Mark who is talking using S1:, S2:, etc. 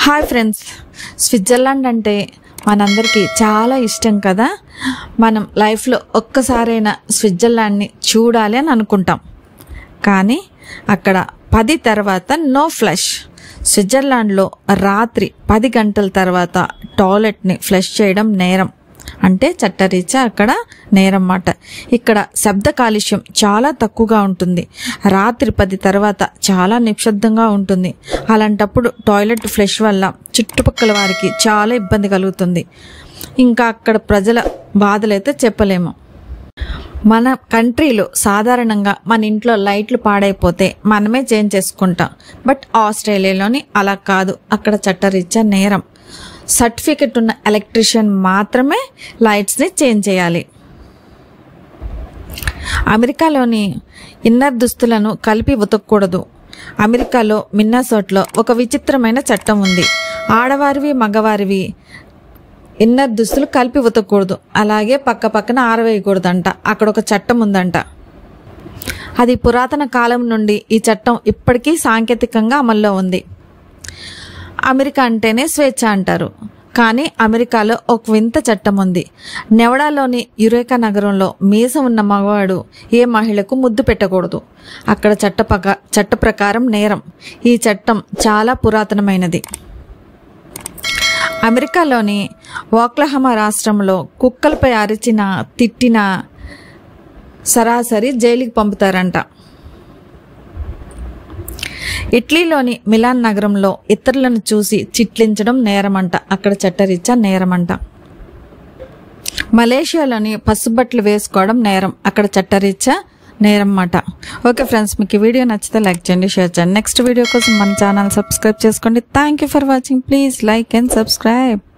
S1: hi friends Switzerland అంటే మనందరికీ చాలా ఇష్టం కదా మనం లైఫ్లో ఒక్కసారైనా స్విట్జర్లాండ్ని చూడాలి అని అనుకుంటాం కానీ అక్కడ పది తర్వాత నో ఫ్లష్ స్విట్జర్లాండ్లో రాత్రి పది గంటల తర్వాత టాయిలెట్ని ఫ్లష్ చేయడం నేరం అంటే చట్టరీత్యా అక్కడ నేరం మాట ఇక్కడ శబ్ద కాలుష్యం చాలా తక్కువగా ఉంటుంది రాత్రి పది తర్వాత చాలా నిశ్శబ్దంగా ఉంటుంది అలాంటప్పుడు టాయిలెట్ ఫ్లష్ వల్ల చుట్టుపక్కల వారికి చాలా ఇబ్బంది కలుగుతుంది ఇంకా అక్కడ ప్రజల బాధలైతే చెప్పలేము మన కంట్రీలో సాధారణంగా మన ఇంట్లో లైట్లు పాడైపోతే మనమే చేంజ్ చేసుకుంటాం బట్ ఆస్ట్రేలియాలోని అలా కాదు అక్కడ చట్టరీత్యా నేరం సర్టిఫికెట్ ఉన్న ఎలక్ట్రీషియన్ మాత్రమే లైట్స్ని చేంజ్ చేయాలి అమెరికాలోని ఇన్నర్ దుస్తులను కలిపి ఉతకూడదు అమెరికాలో మిన్నాసోట్లో ఒక విచిత్రమైన చట్టం ఉంది ఆడవారివి మగవారివి ఇన్నర్ దుస్తులు కలిపి ఉతకూడదు అలాగే పక్క పక్కన ఆరవేయకూడదంట అక్కడ ఒక చట్టం ఉందంట అది పురాతన కాలం నుండి ఈ చట్టం ఇప్పటికీ సాంకేతికంగా అమల్లో ఉంది అమెరికా అంటేనే స్వేచ్ఛ అంటారు కానీ అమెరికాలో ఒక వింత చట్టం ఉంది నెవడాలోని యురేకా నగరంలో మీసం ఉన్న మగవాడు ఏ మహిళకు ముద్దు పెట్టకూడదు అక్కడ చట్ట పక చట్ట ప్రకారం నేరం ఈ చట్టం చాలా పురాతనమైనది అమెరికాలోని ఓక్లహమా రాష్ట్రంలో కుక్కలపై అరిచిన తిట్టిన సరాసరి జైలుకి పంపుతారంట ఇటలీలోని మిలాన్ నగరంలో ఇతరులను చూసి చిట్లించడం నేరమంట అక్కడ చట్టరీత్యా నేరమంట మలేషియాలోని పసుబట్టలు వేసుకోవడం నేరం అక్కడ చట్టరీత్యా నేరం మాట ఓకే ఫ్రెండ్స్ మీకు ఈ వీడియో నచ్చితే లైక్ చేయండి షేర్ చేయండి నెక్స్ట్ వీడియో కోసం మన ఛానల్ సబ్స్క్రైబ్ చేసుకోండి thank you for watching please like and subscribe